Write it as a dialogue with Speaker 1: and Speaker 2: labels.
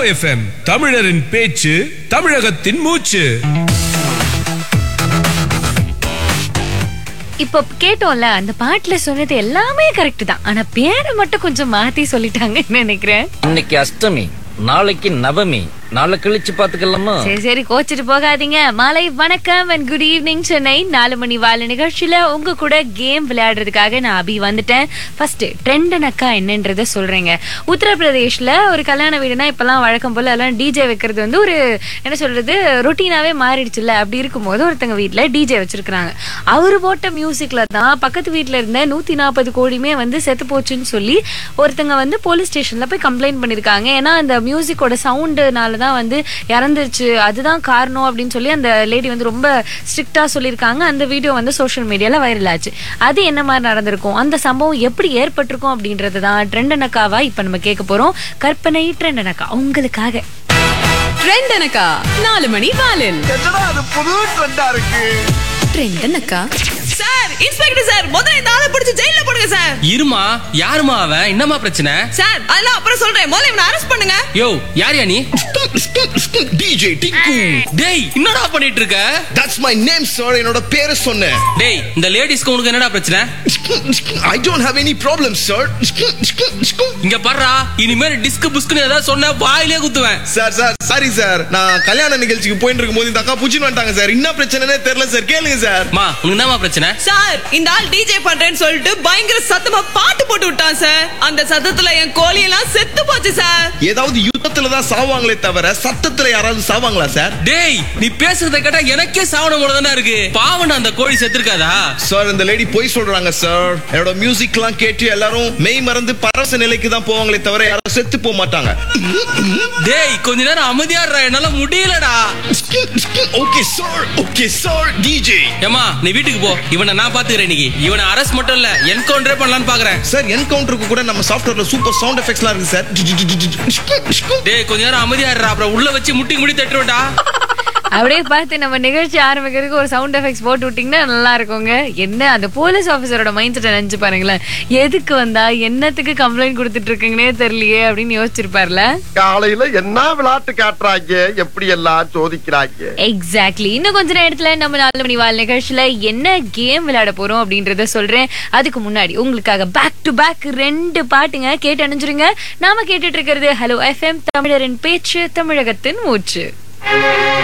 Speaker 1: FM தமிழரின் பேச்சு தமிழகத்தின் மூச்சு
Speaker 2: இப்போ கேட்டோம்ல அந்த பாட்டுல சொன்னது எல்லாமே கரெக்ட் தான் ஆனா பேரை மட்டும் கொஞ்சம் மாத்தி சொல்லிட்டாங்கன்னு நினைக்கிறேன்
Speaker 3: இன்னைக்கு அஷ்டமி நாளைக்கு நவமி நாளை கழிச்சு பாத்துக்கலாமா
Speaker 2: சரி சரி கோச்சிட்டு போகாதீங்க மாலை வணக்கம் அண்ட் குட் ஈவினிங் சென்னை நாலு மணி வாழ நிகழ்ச்சியில உங்க கூட கேம் விளையாடுறதுக்காக நான் அபி வந்துட்டேன் ஃபர்ஸ்ட் ட்ரெண்டனக்கா என்னன்றத சொல்றேங்க உத்தரப்பிரதேஷ்ல ஒரு கல்யாண வீடுனா இப்பெல்லாம் வழக்கம் போல எல்லாம் டிஜே வைக்கிறது வந்து ஒரு என்ன சொல்றது ரொட்டீனாவே மாறிடுச்சுல்ல அப்படி இருக்கும்போது ஒருத்தங்க வீட்ல டிஜே வச்சிருக்காங்க அவரு போட்ட மியூசிக்ல தான் பக்கத்து வீட்ல இருந்த நூத்தி நாற்பது கோடியுமே வந்து செத்து போச்சுன்னு சொல்லி ஒருத்தங்க வந்து போலீஸ் ஸ்டேஷன்ல போய் கம்ப்ளைண்ட் பண்ணிருக்காங்க ஏன்னா அந்த மியூசிக்கோட சவுண்டுனால தான் வந்து இறந்துருச்சு அதுதான் காரணம் அப்படின்னு சொல்லி அந்த லேடி வந்து ரொம்ப ஸ்ட்ரிக்டா சொல்லியிருக்காங்க அந்த வீடியோ வந்து சோஷியல் மீடியால வைரல் ஆச்சு அது என்ன மாதிரி நடந்திருக்கும் அந்த சம்பவம் எப்படி ஏற்பட்டிருக்கும் அப்படின்றது தான் ட்ரெண்டனக்காவா இப்ப நம்ம கேட்க போறோம் கற்பனை ட்ரெண்டனக்கா உங்களுக்காக
Speaker 4: ட்ரெண்டனக்கா நாலு மணி வாலில்
Speaker 5: என்னடா அது புது ட்ரெண்டா இருக்கு
Speaker 4: ட்ரெண்டனக்கா
Speaker 6: சார் இன்ஸ்பெக்டர் சார் முதல்ல இந்த ஆளை பிடிச்சு ஜெயில போடுங்க சார்
Speaker 7: இருமா யாருமா அவன் என்னமா பிரச்சனை
Speaker 6: சார் அதெல்லாம் அப்புறம் சொல்றேன் முதல்ல இவனை அரெஸ்ட் பண்ணுங்க
Speaker 7: யோ யார் யா நீ
Speaker 5: டிஜே டிங்கு
Speaker 7: டேய் என்னடா பண்ணிட்டு இருக்க
Speaker 5: தட்ஸ் மை நேம் சார் என்னோட பேரை சொன்னேன்
Speaker 7: டேய் இந்த லேடிஸ்க்கு உனக்கு என்னடா பிரச்சனை
Speaker 5: I don't have any problem sir
Speaker 7: இங்க பாருடா இனிமேல் டிஸ்க் புஸ்க்னு ஏதாவது சொன்ன வாயிலே குத்துவேன்
Speaker 5: சார் சார் சாரி சார் நான் கல்யாண நிகழ்ச்சிக்கு போயிட்டு இருக்கும்போது இந்த அக்கா புடிச்சுன்னு வந்துட்டாங்க சார் என்ன பிரச்சனைனே தெரியல சார் கேளுங்க சார்
Speaker 7: மா உனக்கு என்னமா பிரச்சனை
Speaker 6: சார் இந்த ஆள் டிஜே பண்றேன்னு சொல்லிட்டு பயங்கர சத்தமா பாட்டு போட்டு விட்டான் சார் அந்த சத்தத்துல என் கோழி எல்லாம் செத்து போச்சு சார்
Speaker 5: ஏதாவது யுத்தத்துல தான் சாவாங்களே தவிர சத்தத்துல யாராவது சாவாங்களா சார்
Speaker 7: டேய் நீ பேசுறத கேட்டா எனக்கே சாவனம் போல தானே இருக்கு பாவன அந்த கோழி செத்துருக்காதா
Speaker 5: சார் இந்த லேடி போய் சொல்றாங்க சார் என்னோட மியூசிக்லாம் கேட்டு எல்லாரும் மெய் மறந்து பரவச நிலைக்கு தான் போவாங்களே தவிர யாரும் செத்து போக மாட்டாங்க
Speaker 7: டேய் கொஞ்ச நேரம் அமைதியா இருடா என்னால முடியலடா
Speaker 5: okay sir okay sir DJ
Speaker 7: ஏமா நீ வீட்டுக்கு போ இவனை நான் பாத்துக்கிறேன் இன்னைக்கு இவனை அரெஸ்ட் மட்டும் இல்ல என்கவுண்டரே பண்ணலாம்னு பாக்குறேன்
Speaker 5: சார் என்கவுண்டருக்கு கூட நம்ம சாஃப்ட்வேர்ல சூப்பர் சவுண்ட் எஃபெக்ட்ஸ்லாம் இருக்கு சார்
Speaker 7: டேய் கொஞ்ச நேரம் அமைதியா இருடா அப்புறம் உள்ள வச்சு முட்டி முடி தட்டுவேன்டா
Speaker 2: அப்படியே பார்த்து நம்ம நிகழ்ச்சி ஆரம்பிக்கிறதுக்கு ஒரு சவுண்ட் எஃபெக்ட்ஸ் போட்டு விட்டீங்கன்னா நல்லா இருக்குங்க என்ன அந்த போலீஸ் ஆஃபீஸரோட மைண்ட் செட்டை நினைச்சு பாருங்களேன் எதுக்கு வந்தா என்னத்துக்கு கம்ப்ளைண்ட் கொடுத்துட்டு இருக்கீங்கன்னே தெரியலையே அப்படின்னு யோசிச்சிருப்பார்ல
Speaker 8: காலையில என்ன விளையாட்டு காட்டுறாங்க எப்படி எல்லாம் சோதிக்கிறாங்க
Speaker 2: எக்ஸாக்ட்லி இன்னும் கொஞ்ச நேரத்துல நம்ம நாலு மணி வாழ் நிகழ்ச்சியில என்ன கேம் விளையாட போறோம் அப்படின்றத சொல்றேன் அதுக்கு முன்னாடி உங்களுக்காக பேக் டு பேக் ரெண்டு பாட்டுங்க கேட்டு அணிஞ்சிருங்க நாம கேட்டுட்டு இருக்கிறது ஹலோ எஃப்எம் தமிழரின் பேச்சு தமிழகத்தின் மூச்சு